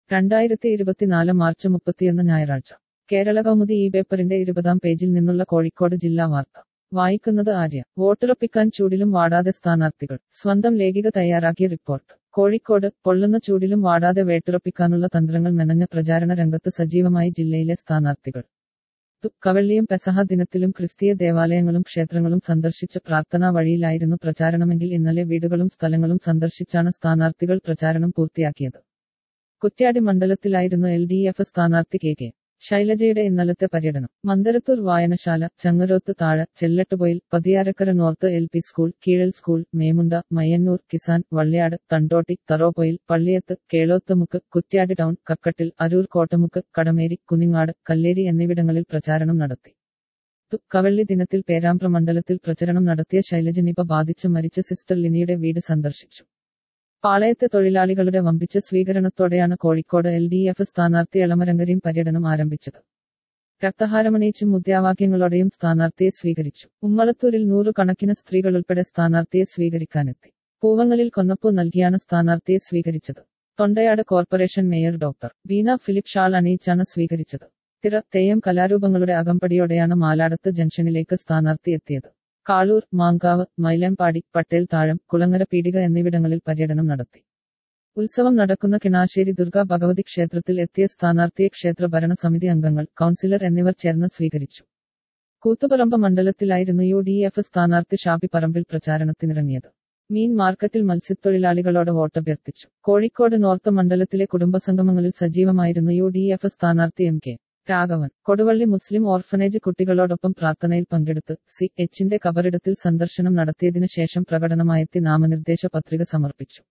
രണ്ടായിരത്തി ഇരുപത്തിനാല് മാർച്ച് മുപ്പത്തിയൊന്ന് ഞായറാഴ്ച കേരള കൗമുദി ഈ പേപ്പറിന്റെ ഇരുപതാം പേജിൽ നിന്നുള്ള കോഴിക്കോട് ജില്ലാ വാർത്ത വായിക്കുന്നത് ആര്യ വോട്ടുറപ്പിക്കാൻ ചൂടിലും വാടാതെ സ്ഥാനാർത്ഥികൾ സ്വന്തം ലേഖിക തയ്യാറാക്കിയ റിപ്പോർട്ട് കോഴിക്കോട് പൊള്ളുന്ന ചൂടിലും വാടാതെ വേട്ടുറപ്പിക്കാനുള്ള തന്ത്രങ്ങൾ മെനഞ്ഞ പ്രചാരണ രംഗത്ത് സജീവമായി ജില്ലയിലെ സ്ഥാനാർത്ഥികൾ കവള്ളിയും പെസഹ ദിനത്തിലും ക്രിസ്തീയ ദേവാലയങ്ങളും ക്ഷേത്രങ്ങളും സന്ദർശിച്ച പ്രാർത്ഥനാ വഴിയിലായിരുന്നു പ്രചാരണമെങ്കിൽ ഇന്നലെ വീടുകളും സ്ഥലങ്ങളും സന്ദർശിച്ചാണ് സ്ഥാനാർത്ഥികൾ പ്രചാരണം പൂർത്തിയാക്കിയത് കുറ്റ്യാടി മണ്ഡലത്തിലായിരുന്നു എൽ ഡി എഫ് സ്ഥാനാർത്ഥി കെ കെ ശൈലജയുടെ ഇന്നലത്തെ പര്യടനം മന്ദരത്തൂർ വായനശാല ചങ്ങരോത്ത് താഴ Chellattupoyil Pathiyarakkara north L P school Keezhal school Memunda Mayyannur കിസാൻ വള്ളിയാട് തണ്ടോട്ടി തറോപ്പൊയിൽ പള്ളിയത്ത് കേളോത്തുമുക്ക് കുറ്റ്യാടി ടൗൺ കക്കട്ടിൽ അരൂർ കോട്ടമുക്ക് കടമേരി കുനിങ്ങാട് കല്ലേരി എന്നിവിടങ്ങളിൽ പ്രചാരണം നടത്തി കവള്ളി ദിനത്തിൽ പേരാമ്പ്ര മണ്ഡലത്തിൽ പ്രചരണം നടത്തിയ ശൈലജ നിപ ബാധിച്ച് മരിച്ച സിസ്റ്റർ ലിനിയുടെ വീട് സന്ദർശിച്ചു പാളയത്തെ തൊഴിലാളികളുടെ വമ്പിച്ച സ്വീകരണത്തോടെയാണ് കോഴിക്കോട് എൽ ഡി എഫ് സ്ഥാനാർത്ഥി എളമരങ്കരയും പര്യടനം ആരംഭിച്ചത് രക്തഹാരമണിയിച്ചും മുദ്രാവാക്യങ്ങളോടെയും സ്ഥാനാർത്ഥിയെ സ്വീകരിച്ചു ഉമ്മളത്തൂരിൽ നൂറുകണക്കിന് സ്ത്രീകൾ ഉൾപ്പെടെ സ്ഥാനാർത്ഥിയെ സ്വീകരിക്കാനെത്തി പൂവങ്ങളിൽ കൊന്നപ്പൂ നൽകിയാണ് സ്ഥാനാർത്ഥിയെ സ്വീകരിച്ചത് Thondayad corporation mayor doctor Beena Philip shawl അണിയിച്ചാണ് സ്വീകരിച്ചത് തിറ തെയ്യം കലാരൂപങ്ങളുടെ അകമ്പടിയോടെയാണ് മാലാടത്ത് ജംഗ്ഷനിലേക്ക് സ്ഥാനാർത്ഥി എത്തിയത് കാളൂർ മാങ്കാവ് മൈലമ്പാടി പട്ടേൽ താഴം കുളങ്ങര പീടിക എന്നിവിടങ്ങളിൽ പര്യടനം നടത്തി ഉത്സവം നടക്കുന്ന കിണാശ്ശേരി ദുർഗാ ഭഗവതി ക്ഷേത്രത്തിൽ എത്തിയ സ്ഥാനാർത്ഥിയെ ക്ഷേത്ര ഭരണസമിതി അംഗങ്ങൾ കൗൺസിലർ എന്നിവർ ചേർന്ന് സ്വീകരിച്ചു കൂത്തുപറമ്പ് മണ്ഡലത്തിലായിരുന്നു യു ഡി എഫ് സ്ഥാനാർത്ഥി ഷാബി പറമ്പിൽ പ്രചാരണത്തിനിറങ്ങിയത് മീൻ മാർക്കറ്റിൽ മത്സ്യത്തൊഴിലാളികളോട് വോട്ടഭ്യർത്ഥിച്ചു കോഴിക്കോട് നോർത്ത് മണ്ഡലത്തിലെ കുടുംബസംഗമങ്ങളിൽ സജീവമായിരുന്നു യു ഡി എഫ് സ്ഥാനാർത്ഥി M K Raghavan Koduvally Muslim orphanage കുട്ടികളോടൊപ്പം പ്രാർത്ഥനയിൽ പങ്കെടുത്ത് സി എച്ചിന്റെ കബറിടത്തിൽ സന്ദർശനം നടത്തിയതിനു ശേഷം പ്രകടനമായെത്തി നാമനിർദ്ദേശ പത്രിക സമർപ്പിച്ചു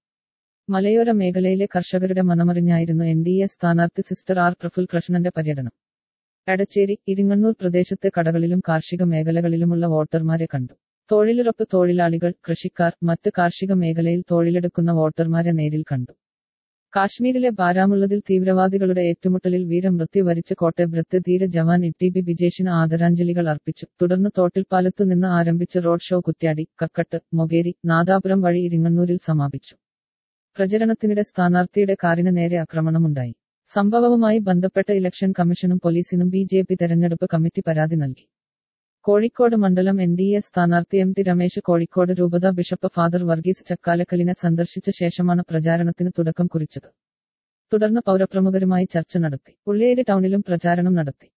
മലയോര മേഖലയിലെ കർഷകരുടെ മനമറിഞ്ഞായിരുന്നു എൻ ഡി എ സ്ഥാനാർത്ഥി സിസ്റ്റർ ആർ പ്രഫുൽ കൃഷ്ണന്റെ പര്യടനം എടച്ചേരി ഇരിങ്ങണ്ണൂർ പ്രദേശത്തെ കടകളിലും കാർഷിക മേഖലകളിലുമുള്ള വോട്ടർമാരെ കണ്ടു തൊഴിലുറപ്പ് തൊഴിലാളികൾ കൃഷിക്കാർ മറ്റ് കാർഷിക മേഖലയിൽ തൊഴിലെടുക്കുന്ന വോട്ടർമാരെ നേരിൽ കണ്ടു കാശ്മീരിലെ ബാരാമുള്ളതിൽ തീവ്രവാദികളുടെ ഏറ്റുമുട്ടലിൽ വീരമൃത്യു വരിച്ച കോട്ടയബ്രത്ത് ധീര ജവാൻ ഇ ടി ബി വിജേഷിന് ആദരാഞ്ജലികൾ അർപ്പിച്ചു തുടർന്ന് തോട്ടിൽപ്പാലത്തു നിന്ന് ആരംഭിച്ച റോഡ് ഷോ കുറ്റ്യാടി കക്കട്ട് മൊകേരി നാദാപുരം വഴി ഇരിങ്ങണ്ണൂരിൽ സമാപിച്ചു പ്രചരണത്തിനിടെ സ്ഥാനാർത്ഥിയുടെ കാറിന് നേരെ ആക്രമണമുണ്ടായി സംഭവവുമായി ബന്ധപ്പെട്ട ഇലക്ഷൻ കമ്മീഷനും പോലീസിനും ബി ജെ പി തെരഞ്ഞെടുപ്പ് കമ്മിറ്റി പരാതി നൽകി കോഴിക്കോട് മണ്ഡലം എൻ ഡി എ സ്ഥാനാർത്ഥി എം ടി രമേശ് കോഴിക്കോട് രൂപത ബിഷപ്പ് ഫാദർ വർഗീസ് ചക്കാലക്കലിനെ സന്ദർശിച്ച ശേഷമാണ് പ്രചാരണത്തിന് തുടക്കം കുറിച്ചത് തുടർന്ന് പൗരപ്രമുഖരുമായി ചർച്ച നടത്തി ഉള്ളിയേരി ടൗണിലും പ്രചാരണം നടത്തി